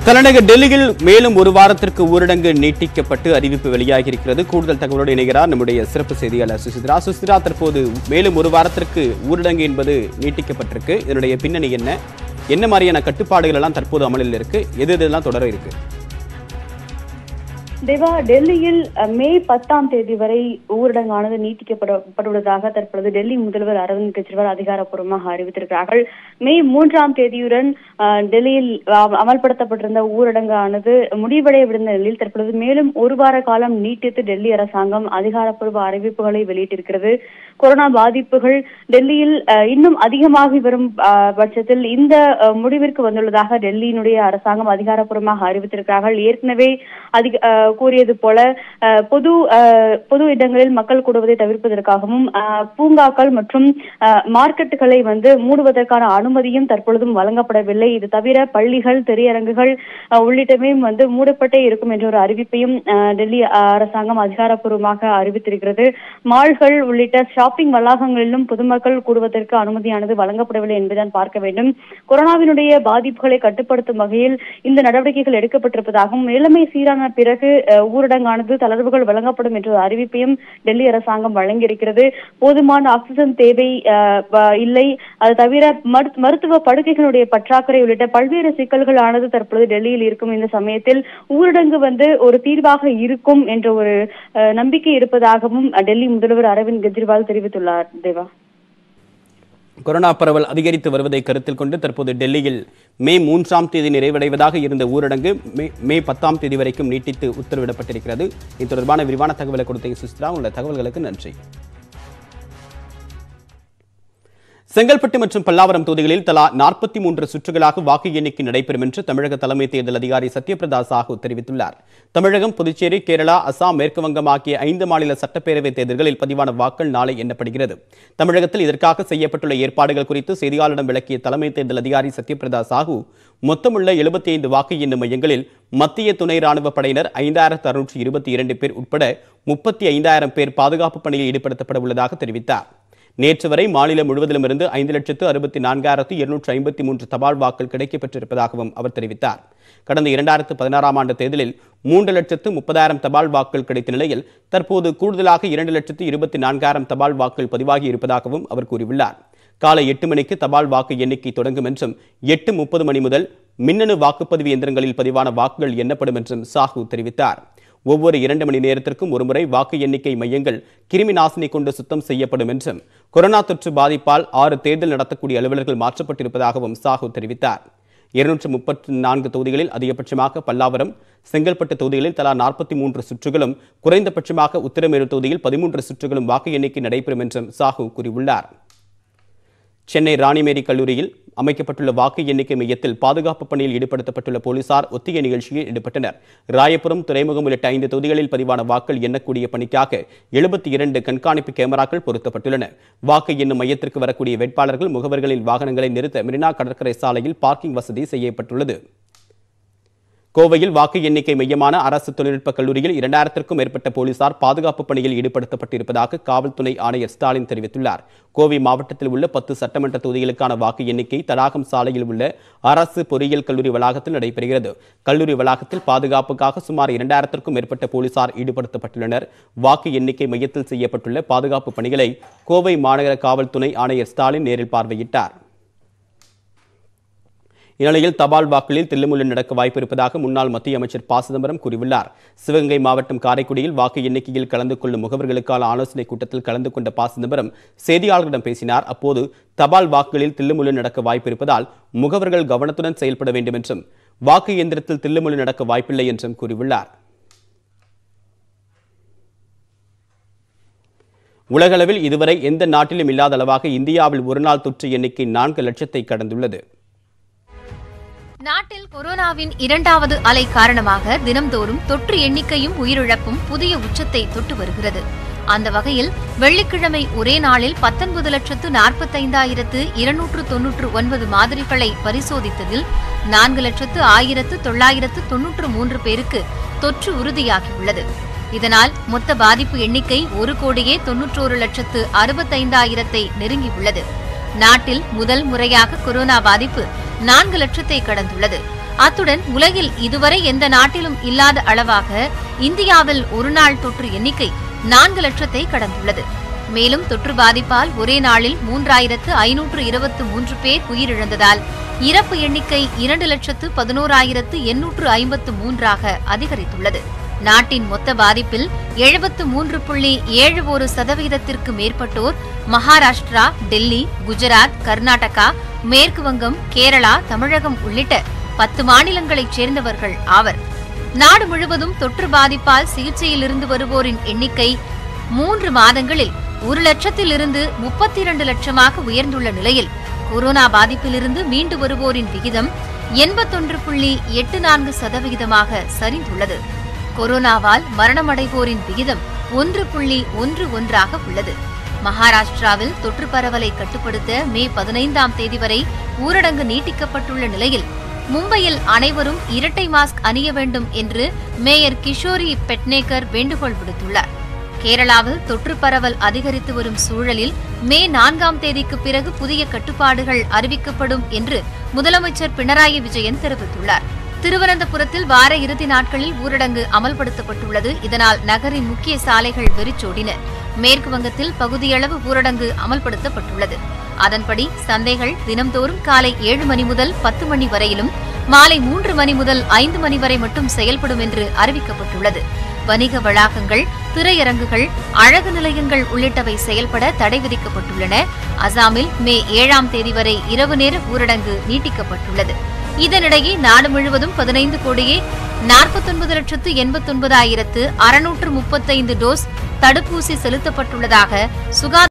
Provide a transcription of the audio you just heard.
தலைநகர் டெல்லியில் மேலும் ஒரு வாரத்திற்கு ஊரடங்கு நீட்டிக்கப்பட்டு அறிவிப்பு வெளியாகியிருக்கிறது கூடுதல் தகவலோடு இணைகிறார் நம்முடைய சிறப்பு செய்தியாளர் சுசித்ரா சுசித்ரா தற்போது மேலும் ஒரு வாரத்திற்கு ஊரடங்கு என்பது நீட்டிக்கப்பட்டிருக்கு இதனுடைய பின்னணி என்ன என்ன மாதிரியான கட்டுப்பாடுகள் எல்லாம் தற்போது அமலில் இருக்கு எது எதெல்லாம் தொடர இருக்கு தேவா டெல்லியில் அஹ், மே பத்தாம் தேதி வரை ஊரடங்கானது நீட்டிக்கப்படப்படுவதாக தற்பொழுது டெல்லி முதல்வர் அரவிந்த் கெஜ்ரிவால் அதிகாரப்பூர்வமாக அறிவித்திருக்கிறார்கள் மே மூன்றாம் தேதியுடன் அஹ், டெல்லியில் அ- அமல்படுத்தப்பட்டிருந்த ஊரடங்கானது முடிவடையவிருந்த நிலையில் தற்பொழுது மேலும் ஒரு வார காலம் நீட்டித்து டெல்லி அரசாங்கம் அதிகாரப்பூர்வ அறிவிப்புகளை வெளியிட்டிருக்கிறது கொரோனா பாதிப்புகள் டெல்லியில் அஹ், இன்னும் அதிகமாகி வரும் அஹ், பட்சத்தில் இந்த அஹ், முடிவிற்கு வந்துள்ளதாக டெல்லியினுடைய அரசாங்கம் அதிகாரப்பூர்வமாக அறிவித்திருக்கிறார்கள் ஏற்கனவே அதிக அஹ், கூறியது போல அஹ், பொது அஹ், பொது இடங்களில் மக்கள் கூடுவதை தவிர்ப்பதற்காகவும் அஹ், பூங்காக்கள் மற்றும் அஹ், மார்க்கெட்டுகளை வந்து மூடுவதற்கான அனுமதியும் தற்பொழுதும் வழங்கப்படவில்லை இது தவிர பள்ளிகள் திரையரங்குகள் அஹ், உள்ளிட்டவையும் வந்து மூடப்பட்டே இருக்கும் என்ற ஒரு அறிவிப்பையும் அஹ், டெல்லி அரசாங்கம் அதிகாரப்பூர்வமாக அறிவித்திருக்கிறது மால்கள் உள்ளிட்ட ஷாப்பிங் வளாகங்களிலும் பொதுமக்கள் கூடுவதற்கு அனுமதியானது வழங்கப்படவில்லை என்பதுதான் பார்க்க வேண்டும் கொரோனாவினுடைய பாதிப்புகளை கட்டுப்படுத்தும் வகையில் இந்த நடவடிக்கைகள் எடுக்கப்பட்டிருப்பதாகவும் நிலைமை சீரான பிறகு அஹ், ஊரடங்கானது தளர்வுகள் வழங்கப்படும் என்ற ஒரு அறிவிப்பையும் டெல்லி அரசாங்கம் வழங்கியிருக்கிறது போதுமான ஆக்சிஜன் தேவை அஹ், வ- இல்லை அது தவிர மருத்- மருத்துவ படுக்கைகளுடைய பற்றாக்குறை உள்ளிட்ட பல்வேறு சிக்கல்கள் ஆனது தற்பொழுது டெல்லியில் இருக்கும் இந்த சமயத்தில் ஊரடங்கு வந்து ஒரு தீர்வாக இருக்கும் என்ற ஒரு அஹ், நம்பிக்கை இருப்பதாகவும் அஹ், டெல்லி முதல்வர் அரவிந்த் கெஜ்ரிவால் தெரிவித்துள்ளார் தேவா கொரோனா பரவல் அதிகரித்து வருவதை கருத்தில் கொண்டு தற்போது டெல்லியில் மே மூன்றாம் தேதி நிறைவடைவதாக இருந்த ஊரடங்கு மே மே பத்தாம் தேதி வரைக்கும் நீட்டித்து உத்தரவிடப்பட்டிருக்கிறது இது தொடர்பான விரிவான தகவலை கொடுத்த சுசித்ரா உள்ள தகவல்களுக்கு நன்றி செங்கல்பட்டு மற்றும் பல்லாவரம் தொகுதிகளில் தலா நாற்பத்தி மூன்று சுற்றுகளாக வாக்கு எண்ணிக்கை நடைபெறும் என்று தமிழக தலைமை தேர்தல் அதிகாரி சத்யபிரதா சாஹூ தெரிவித்துள்ளார் தமிழகம் புதுச்சேரி கேரளா அசாம் மேற்கு வங்கம் ஆகிய ஐந்து மாநில சட்டப்பேரவை தேர்தல்களில் பதிவான வாக்கள் நாளை எண்ணப்படுகிறது தமிழகத்தில் இதற்காக செய்யப்பட்டுள்ள ஏற்பாடுகள் குறித்து செய்தியாளரிடம் விளக்கிய தலைமை தேர்தல் அதிகாரி சத்யபிரதா சாஹூ மொத்தமுள்ள எழுபத்தி ஐந்து வாக்கு எண்ணும் மையங்களில் மத்திய துணை ராணுவ படையினர் ஐந்தாயிரத்து அறுநூற்றி இருபத்தி இரண்டு பேர் உட்பட முப்பத்தி ஐந்தாயிரம் பேர் பாதுகாப்பு பணியில் ஈடுபடுத்தப்பட உள்ளதாக தெரிவித்தார் நேற்று வரை மாநிலம் முழுவதிலுமிருந்து ஐந்து லட்சத்து அறுபத்தி நான்காயிரத்து இருநூற்று ஐம்பத்தி மூன்று தபால் வாக்கள் கிடைக்கப்பெற்றிருப்பதாகவும் அவர் தெரிவித்தார் கடந்த இரண்டாயிரத்து பதினாறாம் ஆண்டு தேர்தலில் மூன்று லட்சத்து முப்பதாயிரம் தபால் வாக்கள் கிடைத்த நிலையில் தற்போது கூடுதலாக இரண்டு லட்சத்து இருபத்தி நான்காயிரம் தபால் வாக்கள் பதிவாகி இருப்பதாகவும் அவர் கூறியுள்ளார் காலை எட்டு மணிக்கு தபால் வாக்கு எண்ணிக்கை தொடங்கும் என்றும் எட்டு முப்பது மணி முதல் மின்னணு வாக்குப்பதிவு இயந்திரங்களில் பதிவான வாக்குகள் எண்ணப்படும் என்றும் சாஹூ தெரிவித்தார் ஒவ்வொரு இரண்டு மணி நேரத்திற்கும் ஒருமுறை வாக்கு எண்ணிக்கை மையங்கள் கிருமி நாசினி கொண்டு சுத்தம் செய்யப்படும் என்றும் கொரோனா தொற்று பாதிப்பால் ஆறு தேர்தல் நடத்தக்கூடிய அலுவலர்கள் மாற்றப்பட்டிருப்பதாகவும் சாஹூ தெரிவித்தார் இருநூற்று முப்பத்தி நான்கு தொகுதிகளில் அதிகபட்சமாக பல்லாவரம் செங்கல்பட்டு தொகுதிகளில் தலா நாற்பத்தி மூன்று சுற்றுகளும் குறைந்தபட்சமாக உத்திரமேரூர் தொகுதியில் பதிமூன்று சுற்றுகளும் வாக்கு எண்ணிக்கை நடைபெறும் என்றும் சாஹூ கூறியுள்ளார் சென்னை ராணிமேரி கல்லூரியில் அமைக்கப்பட்டுள்ள வாக்கு எண்ணிக்கை மையத்தில் பாதுகாப்பு பணியில் ஈடுபடுத்தப்பட்டுள்ள போலீசார் ஒத்திகை நிகழ்ச்சியில் ஈடுபட்டனர் ராயபுரம் துறைமுகம் உள்ளிட்ட ஐந்து தொகுதிகளில் பதிவான வாக்கள் எண்ணக்கூடிய பணிக்காக எழுபத்தி இரண்டு கண்காணிப்பு கேமராக்கள் பொருத்தப்பட்டுள்ளன வாக்கு எண்ணும் மையத்திற்கு வரக்கூடிய வேட்பாளர்கள் முகவர்களின் வாகனங்களை நிறுத்த மெரினா கடற்கரை சாலையில் பார்க்கிங் வசதி செய்யப்பட்டுள்ளது கோவையில் வாக்கு எண்ணிக்கை மையமான அரசு தொழில்நுட்ப கல்லூரியில் இரண்டாயிரத்திற்கும் மேற்பட்ட போலீசார் பாதுகாப்பு பணியில் ஈடுபடுத்தப்பட்டிருப்பதாக காவல்துறை ஆணையர் ஸ்டாலின் தெரிவித்துள்ளார் கோவை மாவட்டத்தில் உள்ள பத்து சட்டமன்ற தொகுதிகளுக்கான வாக்கு எண்ணிக்கை தடாகம் சாலையில் உள்ள அரசு பொறியியல் கல்லூரி வளாகத்தில் நடைபெறுகிறது கல்லூரி வளாகத்தில் பாதுகாப்புக்காக சுமார் இரண்டாயிரத்திற்கும் மேற்பட்ட போலீசார் ஈடுபடுத்தப்பட்டுள்ளனர் வாக்கு எண்ணிக்கை மையத்தில் செய்யப்பட்டுள்ள பாதுகாப்பு பணிகளை கோவை மாநகர காவல் துணை ஆணையர் ஸ்டாலின் நேரில் பார்வையிட்டார் இந்நிலையில் தபால் வாக்களில் தில்லுமுள்ளு நடக்க வாய்ப்பு இருப்பதாக முன்னாள் மத்திய அமைச்சர் ப சிதம்பரம் கூறியுள்ளார் சிவகங்கை மாவட்டம் காரைக்குடியில் வாக்கு எண்ணிக்கையில் கலந்து கொள்ளும் முகவர்களுக்கான ஆலோசனைக் கூட்டத்தில் கலந்து கொண்ட ப சிதம்பரம் செய்தியாளர்களிடம் பேசினார் அப்போது தபால் வாக்குகளில் தில்லுமுள்ளு நடக்க வாய்ப்பு இருப்பதால் முகவர்கள் கவனத்துடன் செயல்பட வேண்டும் என்றும் வாக்கு இயந்திரத்தில் தில்லுமுள்ளு நடக்க வாய்ப்பில்லை என்றும் கூறியுள்ளார் உலகளவில் இதுவரை எந்த நாட்டிலும் இல்லாத அளவாக இந்தியாவில் ஒருநாள் தொற்று எண்ணிக்கை நான்கு லட்சத்தை கடந்துள்ளது நாட்டில் கொரோனாவின் இரண்டாவது அலை காரணமாக தினம்தோறும் தொற்று எண்ணிக்கையும் உயிரிழப்பும் புதிய உச்சத்தை தொட்டு வருகிறது அந்த வகையில் வெள்ளிக்கிழமை ஒரே நாளில் பத்தொன்பது லட்சத்து நாற்பத்தைந்தாயிரத்து இருநூற்று தொன்னூற்று ஒன்பது மாதிரிகளை பரிசோதித்ததில் நான்கு லட்சத்து ஆயிரத்து தொள்ளாயிரத்து தொன்னூற்று மூன்று பேருக்கு தொற்று உறுதியாகியுள்ளது இதனால் மொத்த பாதிப்பு எண்ணிக்கை ஒரு கோடியே தொன்னூற்றோரு லட்சத்து அறுபத்தைந்தாயிரத்தை நெருங்கியுள்ளது நாட்டில் முதல் முறையாக கொரோனா பாதிப்பு நான்கு லட்சத்தை கடந்துள்ளது அத்துடன் உலகில் இதுவரை எந்த நாட்டிலும் இல்லாத அளவாக இந்தியாவில் ஒருநாள் தொற்று எண்ணிக்கை நான்கு லட்சத்தை கடந்துள்ளது மேலும் தொற்று பாதிப்பால் ஒரே நாளில் மூன்றாயிரத்து ஐநூற்று இருபத்து மூன்று பேர் உயிரிழந்ததால் இறப்பு எண்ணிக்கை இரண்டு லட்சத்து பதினோராயிரத்து எண்ணூற்று ஐம்பத்து மூன்றாக அதிகரித்துள்ளது நாட்டின் மொத்த பாதிப்பில் எழுபத்து மூன்று புள்ளி ஏழு ஒரு சதவீதத்திற்கு மேற்பட்டோர் மகாராஷ்டிரா டெல்லி குஜராத் கர்நாடகா மேற்கு வங்கம் கேரளா தமிழகம் உள்ளிட்ட பத்து மாநிலங்களைச் சேர்ந்தவர்கள் ஆவர் நாடு முழுவதும் தொற்று பாதிப்பால் சிகிச்சையில் இருந்து வருவோரின் எண்ணிக்கை மூன்று மாதங்களில் ஒரு லட்சத்திலிருந்து முப்பத்தி இரண்டு லட்சமாக உயர்ந்துள்ள நிலையில் கொரோனா பாதிப்பிலிருந்து மீண்டு வருவோரின் விகிதம் எண்பத்தொன்று புள்ளி எட்டு நான்கு சதவிகிதமாக சரிந்துள்ளது கொரோனாவால் மரணமடைவோரின் விகிதம் ஒன்று புள்ளி ஒன்று ஒன்றாக உள்ளது மகாராஷ்டிராவில் தொற்று பரவலை கட்டுப்படுத்த மே பதினைந்தாம் தேதி வரை ஊரடங்கு நீட்டிக்கப்பட்டுள்ள நிலையில் மும்பையில் அனைவரும் இரட்டை மாஸ்க் அணிய வேண்டும் என்று மேயர் கிஷோரி பெட்னேக்கர் வேண்டுகோள் விடுத்துள்ளார் கேரளாவில் தொற்று பரவல் அதிகரித்து வரும் சூழலில் மே நான்காம் தேதிக்கு பிறகு புதிய கட்டுப்பாடுகள் அறிவிக்கப்படும் என்று முதலமைச்சர் பினராயி விஜயன் தெரிவித்துள்ளார் திருவனந்தபுரத்தில் வார இறுதி நாட்களில் ஊரடங்கு அமல்படுத்தப்பட்டுள்ளது இதனால் நகரின் முக்கிய சாலைகள் வெறிச்சோடின மேற்கு வங்கத்தில் பகுதியளவு ஊரடங்கு அமல்படுத்தப்பட்டுள்ளது அதன்படி சந்தைகள் தினம்தோறும் காலை ஏழு மணி முதல் பத்து மணி வரையிலும் மாலை மூன்று மணி முதல் ஐந்து மணி வரை மட்டும் செயல்படும் என்று அறிவிக்கப்பட்டுள்ளது வணிக வளாகங்கள் திரையரங்குகள் அழகு நிலையங்கள் உள்ளிட்டவை செயல்பட தடை விதிக்கப்பட்டுள்ளன அசாமில் மே ஏழாம் தேதி வரை இரவு நேர ஊரடங்கு நீட்டிக்கப்பட்டுள்ளது இதனிடையே நாடு முழுவதும் பதினைந்து கோடியே நாற்பத்தொன்பது லட்சத்து எண்பத்தொன்பதாயிரத்து அறுநூற்று முப்பத்தைந்து டோஸ் தடுப்பூசி செலுத்தப்பட்டுள்ளதாக சுகாதார